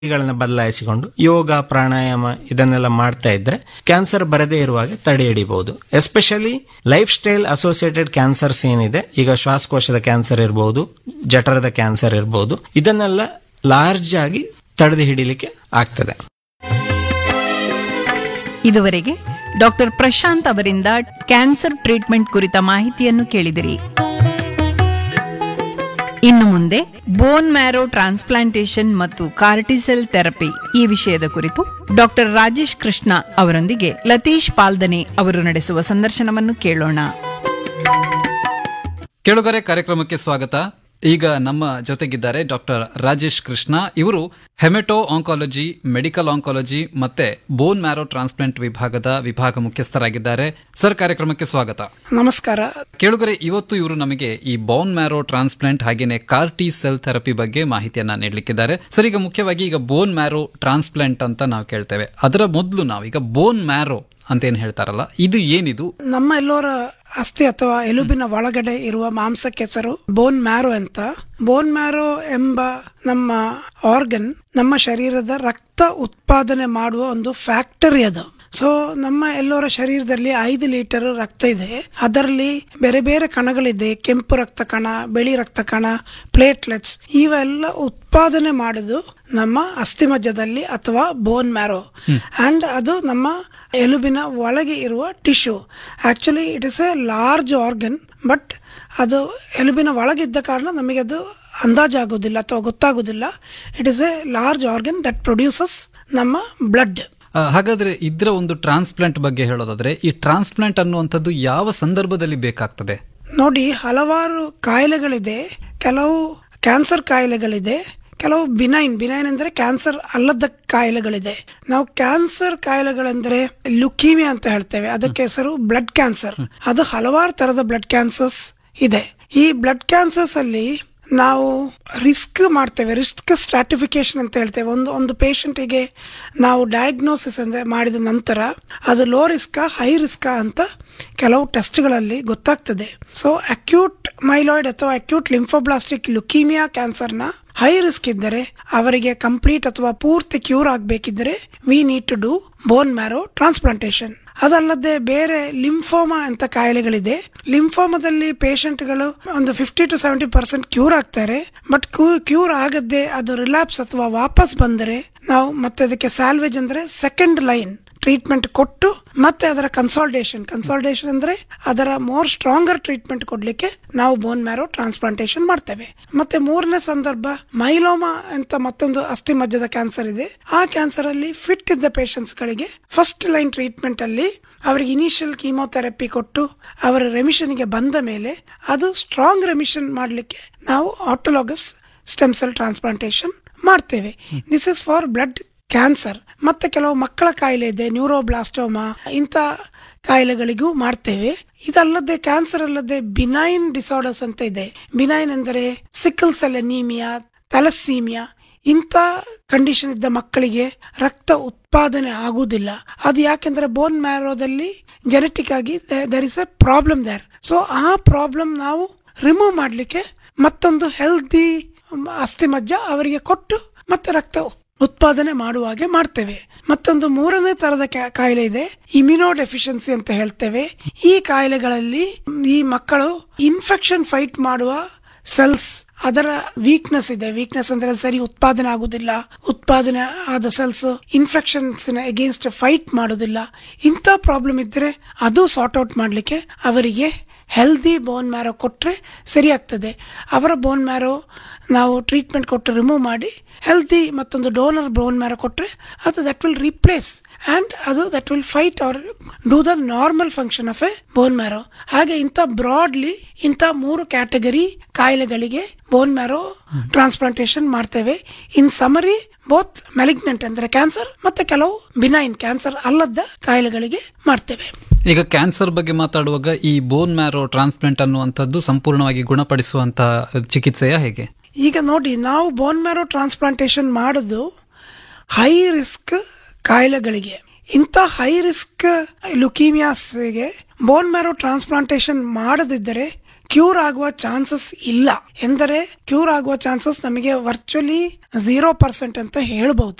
ಗಳನ್ನ ಬದಲಾಯಿಸಿಕೊಂಡು ಯೋಗ ಪ್ರಾಣಾಯಾಮ ಇದನ್ನೆಲ್ಲ ಮಾಡ್ತಾ ಇದ್ರೆ ಕ್ಯಾನ್ಸರ್ ಬರದೇ ಇರುವಾಗ ತಡೆ ಹಿಡಿಬಹುದು especially life style associated cancers ಏನಿದೆ ಈಗ ಶ್ವಾಸಕೋಶದ ಕ್ಯಾನ್ಸರ್ ಇರಬಹುದು ಜಠರದ ಕ್ಯಾನ್ಸರ್ ಇರಬಹುದು ಇದನ್ನೆಲ್ಲ ಲಾರ್ಜ್ ಆಗಿ ತಡೆದು ಹಿಡಿಲಿಕ್ಕೆ ಆಗ್ತದೆ ಇದುವರೆಗೆ ಡಾಕ್ಟರ್ ಪ್ರಶಾಂತ್ ಅವರಿಂದ ಕ್ಯಾನ್ಸರ್ ಟ್ರೀಟ್ಮೆಂಟ್ ಕುರಿತ ಮಾಹಿತಿಯನ್ನು ಕೇಳಿದಿರಿ ಇನ್ನು ಮುಂದೆ ಬೋನ್ ಮ್ಯಾರೋ ಟ್ರಾನ್ಸ್ಪ್ಲಾಂಟೇಶನ್ ಮತ್ತು ಕಾರ್ಟಿಸೆಲ್ ಥೆರಪಿ ಈ ವಿಷಯದ ಕುರಿತು ಡಾಕ್ಟರ್ ರಾಜೇಶ್ ಕೃಷ್ಣ ಅವರೊಂದಿಗೆ ಲತೀಶ್ ಪಾಲ್ದನೆ ಅವರು ನಡೆಸುವ ಸಂದರ್ಶನವನ್ನು ಕೇಳೋಣ ಕೇಳುಗರೆ ಕಾರ್ಯಕ್ರಮಕ್ಕೆ ಸ್ವಾಗತ ಈಗ ನಮ್ಮ ಜೊತೆಗಿದ್ದಾರೆ ಡಾಕ್ಟರ್ ರಾಜೇಶ್ ಕೃಷ್ಣ ಇವರು ಹೆಮೆಟೋ ಆಂಕಾಲಜಿ ಮೆಡಿಕಲ್ ಆಂಕಾಲಜಿ ಮತ್ತೆ ಬೋನ್ ಮ್ಯಾರೋ ಟ್ರಾನ್ಸ್ಪ್ಲಾಂಟ್ ವಿಭಾಗದ ವಿಭಾಗ ಮುಖ್ಯಸ್ಥರಾಗಿದ್ದಾರೆ ಸರ್ ಕಾರ್ಯಕ್ರಮಕ್ಕೆ ಸ್ವಾಗತ ನಮಸ್ಕಾರ ಕೇಳುಗರೆ ಇವತ್ತು ಇವರು ನಮಗೆ ಈ ಬೋನ್ ಮ್ಯಾರೋ ಟ್ರಾನ್ಸ್ಪ್ಲಾಂಟ್ ಹಾಗೇನೆ ಕಾರ್ಟಿ ಸೆಲ್ ಥೆರಪಿ ಬಗ್ಗೆ ಮಾಹಿತಿಯನ್ನ ನೀಡಲಿಕ್ಕಿದ್ದಾರೆ ಸರ್ ಈಗ ಮುಖ್ಯವಾಗಿ ಈಗ ಬೋನ್ ಮ್ಯಾರೋ ಟ್ರಾನ್ಸ್ಪ್ಲಾಂಟ್ ಅಂತ ನಾವು ಕೇಳ್ತೇವೆ ಅದರ ಮೊದಲು ನಾವು ಈಗ ಬೋನ್ ಮ್ಯಾರೋ ಅಂತ ಏನ್ ಹೇಳ್ತಾರಲ್ಲ ಇದು ಏನಿದು ನಮ್ಮ ಎಲ್ಲೋರ ಅಸ್ಥಿ ಅಥವಾ ಎಲುಬಿನ ಒಳಗಡೆ ಇರುವ ಮಾಂಸಕ್ಕೆ ಹೆಸರು ಬೋನ್ ಮ್ಯಾರೋ ಅಂತ ಬೋನ್ ಮ್ಯಾರೋ ಎಂಬ ನಮ್ಮ ಆರ್ಗನ್ ನಮ್ಮ ಶರೀರದ ರಕ್ತ ಉತ್ಪಾದನೆ ಮಾಡುವ ಒಂದು ಫ್ಯಾಕ್ಟರಿ ಅದು ಸೊ ನಮ್ಮ ಎಲ್ಲರ ಶರೀರದಲ್ಲಿ ಐದು ಲೀಟರ್ ರಕ್ತ ಇದೆ ಅದರಲ್ಲಿ ಬೇರೆ ಬೇರೆ ಕಣಗಳಿದೆ ಕೆಂಪು ರಕ್ತ ಕಣ ಬಿಳಿ ರಕ್ತ ಕಣ ಪ್ಲೇಟ್ಲೆಟ್ಸ್ ಇವೆಲ್ಲ ಉತ್ಪಾದನೆ ಮಾಡುದು ನಮ್ಮ ಅಸ್ಥಿಮಜ್ಜದಲ್ಲಿ ಅಥವಾ ಬೋನ್ ಮ್ಯಾರೋ ಅಂಡ್ ಅದು ನಮ್ಮ ಎಲುಬಿನ ಒಳಗೆ ಇರುವ tissue actually it is a large organ but ಅದು ಎಲುಬಿನ ಒಳಗಿದ್ದ ಕಾರಣ ನಮಗೆ ಅದು ಅಂದಾಜಾಗೋದಿಲ್ಲ ಅಥವಾ ಗೊತ್ತಾಗೋದಿಲ್ಲ it is a large organ that produces ನಮ್ಮ ಬ್ಲಡ್ ಆ, ಹಾಗಾದ್ರೆ ಇದರ ಒಂದು ಟ್ರಾನ್ಸ್ಪ್ಲಾಂಟ್ ಬಗ್ಗೆ ಹೇಳೋದಾದ್ರೆ ಈ ಟ್ರಾನ್ಸ್ಪ್ಲಾಂಟ್ ಅನ್ನುವಂಥದ್ದು ಯಾವ ಸಂದರ್ಭದಲ್ಲಿ ಬೇಕಾಗ್ತದೆ ನೋಡಿ ಹಲವಾರು ಕಾಯಿಲೆಗಳಿದೆ ಕೆಲವು ಕ್ಯಾನ್ಸರ್ ಕಾಯಿಲೆಗಳಿದೆ ಕೆಲವು ಬಿನೈನ್ ಬಿನೈನ್ ಅಂದ್ರೆ ಕ್ಯಾನ್ಸರ್ ಅಲ್ಲದ ಕಾಯಿಲೆಗಳಿದೆ ನಾವು ಕ್ಯಾನ್ಸರ್ ಕಾಯಿಲೆಗಳೆಂದರೆ ಲುಕೀಮಿಯಾ ಅಂತ ಹೇಳ್ತೇವೆ ಅದಕ್ಕೆ ಹೆಸರು ಬ್ಲಡ್ ಕ್ಯಾನ್ಸರ್ ಅದು ಹಲವಾರು ತರದ ಬ್ಲಡ್ ಕ್ಯಾನ್ಸರ್ಸ್ ಇದೆ ಈ ಬ್ಲಡ್ ಕ್ಯಾನ್ಸರ್ಸ್ ಅಲ್ಲಿ ನಾವು ರಿಸ್ಕ್ ಮಾಡ್ತೇವೆ ರಿಸ್ಕ್ ಸ್ಟ್ರಾಟಿಫಿಕೇಶನ್ ಅಂತ ಹೇಳ್ತೇವೆ ಒಂದು ಒಂದು ಪೇಷಂಟಿಗೆ ನಾವು ಡಯಾಗ್ನೋಸಿಸ್ ಅಂದ್ರೆ ಮಾಡಿದ ನಂತರ ಅದು ಲೋ ರಿಸ್ಕಾ ಹೈ ರಿಸ್ಕಾ ಅಂತ ಕೆಲವು ಟೆಸ್ಟ್ಗಳಲ್ಲಿ ಗೊತ್ತಾಗ್ತದೆ ಸೊ ಅಕ್ಯೂಟ್ ಮೈಲಾಯ್ಡ್ ಅಥವಾ ಅಕ್ಯೂಟ್ ಲಿಂಫೋಬ್ಲಾಸ್ಟಿಕ್ ಲುಕೀಮಿಯಾ ಕ್ಯಾನ್ಸರ್ನ ಹೈ ರಿಸ್ಕ್ ಇದ್ದರೆ ಅವರಿಗೆ ಕಂಪ್ಲೀಟ್ ಅಥವಾ ಪೂರ್ತಿ ಕ್ಯೂರ್ ಆಗಬೇಕಿದ್ದರೆ we need to do bone marrow transplantation ಅದಲ್ಲದೆ ಬೇರೆ ಲಿಂಫೋಮಾ ಅಂತ ಕಾಯಿಲೆಗಳಿದೆ ಲಿಂಫೋಮಾದಲ್ಲಿ ಪೇಷಂಟ್ಗಳು ಒಂದು fifty to seventy percent cure ಆಗ್ತಾರೆ ಬಟ್ ಕ್ಯೂರ್ ಆಗದೆ ಅದು ರಿಲ್ಯಾಪ್ಸ್ ಅಥವಾ ವಾಪಸ್ ಬಂದರೆ ನಾವು ಮತ್ತೆ ಅದಕ್ಕೆ ಸ್ಯಾಲ್ವೇಜ್ ಅಂದ್ರೆ ಸೆಕೆಂಡ್ ಲೈನ್ ಟ್ರೀಟ್ಮೆಂಟ್ ಕೊಟ್ಟು ಮತ್ತೆ ಅದರ ಕನ್ಸಾಲ್ಟೇಷನ್ ಕನ್ಸಾಲ್ಟೇಷನ್ ಅಂದ್ರೆ ಅದರ ಮೋರ್ ಸ್ಟ್ರಾಂಗರ್ ಟ್ರೀಟ್ಮೆಂಟ್ ಕೊಡ್ಲಿಕ್ಕೆ ನಾವು ಬೋನ್ ಮ್ಯಾರೋ ಟ್ರಾನ್ಸ್ಪ್ಲಾಂಟೇಶನ್ ಮಾಡ್ತೇವೆ ಮತ್ತೆ ಮೂರನೇ ಸಂದರ್ಭ ಮೈಲೋಮಾ ಅಂತ ಮತ್ತೊಂದು ಅಸ್ಥಿ ಮಜ್ಜದ ಕ್ಯಾನ್ಸರ್ ಇದೆ ಆ ಕ್ಯಾನ್ಸರ್ ಅಲ್ಲಿ ಫಿಟ್ ಇದ್ದ ಪೇಷಂಟ್ಸ್ ಗಳಿಗೆ ಫಸ್ಟ್ ಲೈನ್ ಟ್ರೀಟ್ಮೆಂಟ್ ಅಲ್ಲಿ ಅವರಿಗೆ ಇನಿಷಿಯಲ್ ಕೀಮೋಥೆರಪಿ ಕೊಟ್ಟು ಅವರ ರೆಮಿಷನ್ಗೆ ಬಂದ ಮೇಲೆ ಅದು ಸ್ಟ್ರಾಂಗ್ ರೆಮಿಷನ್ ಮಾಡಲಿಕ್ಕೆ ನಾವು ಆಟೋಲಾಗಸ್ ಸ್ಟೆಮ್ ಸೆಲ್ ಟ್ರಾನ್ಸ್ಪ್ಲಾಂಟೇಷನ್ ಮಾಡ್ತೇವೆ this is for blood cancer ಮತ್ತೆ ಕೆಲವು ಮಕ್ಕಳ ಕಾಯಿಲೆ ಇದೆ ನ್ಯೂರೋಬ್ಲಾಸ್ಟೋಮಾ ಇಂಥ ಕಾಯಿಲೆಗಳಿಗೂ ಮಾಡ್ತೇವೆ ಇದಲ್ಲದೆ ಕ್ಯಾನ್ಸರ್ ಅಲ್ಲದೆ ಬಿನೈನ್ ಡಿಸಾರ್ಡರ್ಸ್ ಅಂತ ಇದೆ ಬಿನೈನ್ ಅಂದರೆ ಸಿಕ್ಕಲ್ ಸೆಲ್ ಎನೀಮಿಯಾ ಥಲಸ್ಸೀಮಿಯಾ ಇಂಥ ಕಂಡೀಷನ್ ಇದ್ದ ಮಕ್ಕಳಿಗೆ ರಕ್ತ ಉತ್ಪಾದನೆ ಆಗುವುದಿಲ್ಲ ಅದು ಯಾಕೆಂದ್ರೆ ಬೋನ್ ಮ್ಯಾರೋದಲ್ಲಿ ಜೆನೆಟಿಕ್ ಆಗಿ there is a problem there so ಆ ಪ್ರಾಬ್ಲಮ್ ನಾವು ರಿಮೂವ್ ಮಾಡಲಿಕ್ಕೆ ಮತ್ತೊಂದು ಹೆಲ್ದಿ ಅಸ್ಥಿಮಜ್ಜ ಅವರಿಗೆ ಕೊಟ್ಟು ಮತ್ತೆ ರಕ್ತ ಉತ್ಪಾದನೆ ಮಾಡುವ ಹಾಗೆ ಮಾಡ್ತೇವೆ ಮತ್ತೊಂದು ಮೂರನೇ ತರದ ಕ್ಯಾ- ಕಾಯಿಲೆ ಇದೆ ಇಮ್ಯುನೋ ಡೆಫಿಷಿಯನ್ಸಿ ಅಂತ ಹೇಳ್ತೇವೆ ಈ ಕಾಯಿಲೆಗಳಲ್ಲಿ ಈ ಮಕ್ಕಳು ಇನ್ಫೆಕ್ಷನ್ ಫೈಟ್ ಮಾಡುವ ಸೆಲ್ಸ್ ಅದರ ವೀಕ್ನೆಸ್ ಇದೆ ವೀಕ್ನೆಸ್ ಅಂದ್ರೆ ಸರಿ ಉತ್ಪಾದನೆ ಆಗುದಿಲ್ಲ ಉತ್ಪಾದನೆ ಆದ ಸೆಲ್ಸ್ ಇನ್ಫೆಕ್ಷನ್ಸ್ ಅಗೇನ್ಸ್ಟ್ ಫೈಟ್ ಮಾಡೋದಿಲ್ಲ ಇಂಥ ಪ್ರಾಬ್ಲಮ್ ಇದ್ದರೆ ಅದು ಸಾರ್ಟ್ ಔಟ್ ಮಾಡಲಿಕ್ಕೆ ಅವರಿಗೆ ಹೆಲ್ದಿ ಬೋನ್ ಮ್ಯಾರೋ ಕೊಟ್ಟರೆ ಸರಿ ಆಗ್ತದೆ ಅವರ ಬೋನ್ ಮ್ಯಾರೋ ನಾವು ಟ್ರೀಟ್ಮೆಂಟ್ ಕೊಟ್ಟು ರಿಮೂವ್ ಮಾಡಿ ಹೆಲ್ದಿ ಮತ್ತೊಂದು ಡೋನರ್ ಬೋನ್ ಮ್ಯಾರೋ ಕೊಟ್ಟರೆ ಅದು ದಟ್ ವಿಲ್ ರೀಪ್ಲೇಸ್ ಆ್ಯಂಡ್ ಅದು that will fight our do the normal function of a bone marrow ಹಾಗೆ ಇಂಥ ಬ್ರಾಡ್ಲಿ ಇಂಥ ಮೂರು ಕ್ಯಾಟಗರಿ ಕಾಯಿಲೆಗಳಿಗೆ ಬೋನ್ ಮ್ಯಾರೋ ಟ್ರಾನ್ಸ್ಪ್ಲಾಂಟೇಶನ್ ಮಾಡ್ತೇವೆ ಇನ್ ಸಮರಿ ಬೋತ್ ಮೆಲಿಗ್ನೆಂಟ್ ಅಂದ್ರೆ ಕ್ಯಾನ್ಸರ್ ಮತ್ತೆ ಕೆಲವು ಬಿನೈನ್ ಕ್ಯಾನ್ಸರ್ ಅಲ್ಲದ ಕಾಯಿಲೆಗಳಿಗೆ ಮಾಡ್ತೇವೆ ಈಗ ಕ್ಯಾನ್ಸರ್ ಬಗ್ಗೆ ಮಾತಾಡುವಾಗ ಈ ಬೋನ್ ಮ್ಯಾರೋ ಟ್ರಾನ್ಸ್ಪ್ಲಾಂಟ್ ಅನ್ನುವಂಥದ್ದು ಸಂಪೂರ್ಣವಾಗಿ ಗುಣಪಡಿಸುವಂತ ಚಿಕಿತ್ಸೆಯ ಹೇಗೆ ಈಗ ನೋಡಿ ನಾವು ಬೋನ್ ಮ್ಯಾರೋ ಟ್ರಾನ್ಸ್ಪ್ಲಾಂಟೇಶನ್ ಮಾಡೋದು ಹೈ ರಿಸ್ಕ್ ಕಾಯಿಲೆಗಳಿಗೆ ಇಂಥ ಹೈ ರಿಸ್ಕ್ ಲುಕೀಮಿಯಾಸ್ಗೆ ಬೋನ್ ಮ್ಯಾರೋ ಟ್ರಾನ್ಸ್ಪ್ಲಾಂಟೇಶನ್ ಮಾಡದಿದ್ದರೆ ಕ್ಯೂರ್ ಆಗುವ ಚಾನ್ಸಸ್ ಇಲ್ಲ ಎಂದರೆ ಕ್ಯೂರ್ ಆಗುವ ಚಾನ್ಸಸ್ ನಮಗೆ ವರ್ಚುಲಿ ಝೀರೋ ಪರ್ಸೆಂಟ್ ಅಂತ ಹೇಳ್ಬಹುದು